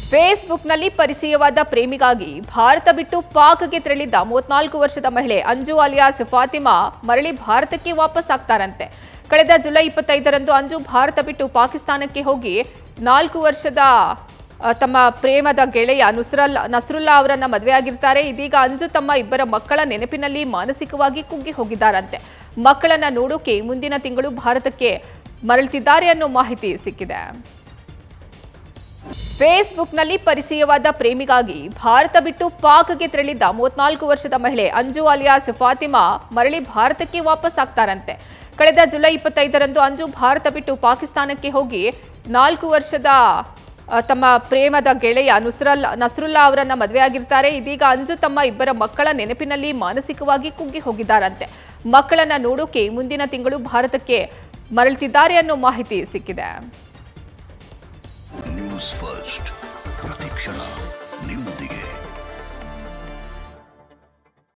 ಫೇಸ್ಬುಕ್ನಲ್ಲಿ ಪರಿಚಯವಾದ ಪ್ರೇಮಿಗಾಗಿ ಭಾರತ ಬಿಟ್ಟು ಪಾಕ್ಗೆ ತೆರಳಿದ್ದ ಮೂವತ್ನಾಲ್ಕು ವರ್ಷದ ಮಹಿಳೆ ಅಂಜು ಅಲಿಯಾಸ್ ಫಾತಿಮಾ ಮರಳಿ ಭಾರತಕ್ಕೆ ವಾಪಸ್ ಆಗ್ತಾರಂತೆ ಕಳೆದ ಜುಲೈ ಇಪ್ಪತ್ತೈದರಂದು ಅಂಜು ಭಾರತ ಬಿಟ್ಟು ಪಾಕಿಸ್ತಾನಕ್ಕೆ ಹೋಗಿ ನಾಲ್ಕು ವರ್ಷದ ಆ, ತಮ್ಮ ಪ್ರೇಮದ ಗೆಳೆಯ ನುಸ್ರಲ್ ನಸ್ರುಲ್ಲಾ ಅವರನ್ನ ಮದುವೆಯಾಗಿರ್ತಾರೆ ಇದೀಗ ಅಂಜು ತಮ್ಮ ಇಬ್ಬರ ಮಕ್ಕಳ ನೆನಪಿನಲ್ಲಿ ಮಾನಸಿಕವಾಗಿ ಕುಗ್ಗಿ ಹೋಗಿದ್ದಾರಂತೆ ಮಕ್ಕಳನ್ನ ನೋಡೋಕೆ ಮುಂದಿನ ತಿಂಗಳು ಭಾರತಕ್ಕೆ ಮರಳುತ್ತಿದ್ದಾರೆ ಅನ್ನೋ ಮಾಹಿತಿ ಸಿಕ್ಕಿದೆ ಫೇಸ್ಬುಕ್ನಲ್ಲಿ ಪರಿಚಯವಾದ ಪ್ರೇಮಿಗಾಗಿ ಭಾರತ ಬಿಟ್ಟು ಪಾಕ್ಗೆ ತೆರಳಿದ್ದ ಮೂವತ್ನಾಲ್ಕು ವರ್ಷದ ಮಹಿಳೆ ಅಂಜು ಅಲಿಯಾಸ್ ಫಾತಿಮಾ ಮರಳಿ ಭಾರತಕ್ಕೆ ವಾಪಸ್ ಆಗ್ತಾರಂತೆ ಕಳೆದ ಜುಲೈ ಇಪ್ಪತ್ತೈದರಂದು ಅಂಜು ಭಾರತ ಬಿಟ್ಟು ಪಾಕಿಸ್ತಾನಕ್ಕೆ ಹೋಗಿ ನಾಲ್ಕು ವರ್ಷದ ಆ, ತಮ್ಮ ಪ್ರೇಮದ ಗೆಳೆಯ ನುಸ್ರಲ್ ನಸ್ರುಲ್ಲಾ ಅವರನ್ನ ಮದುವೆಯಾಗಿರ್ತಾರೆ ಇದೀಗ ಅಂಜು ತಮ್ಮ ಇಬ್ಬರ ಮಕ್ಕಳ ನೆನಪಿನಲ್ಲಿ ಮಾನಸಿಕವಾಗಿ ಕುಗ್ಗಿ ಹೋಗಿದ್ದಾರಂತೆ ಮಕ್ಕಳನ್ನ ನೋಡೋಕೆ ಮುಂದಿನ ತಿಂಗಳು ಭಾರತಕ್ಕೆ ಮರಳುತ್ತಿದ್ದಾರೆ ಅನ್ನೋ ಮಾಹಿತಿ ಸಿಕ್ಕಿದೆ ನ್ಯೂಸ್ ಫಸ್ಟ್ ಪ್ರತಿಕ್ಷಣ ನಿಮ್ಮೊಂದಿಗೆ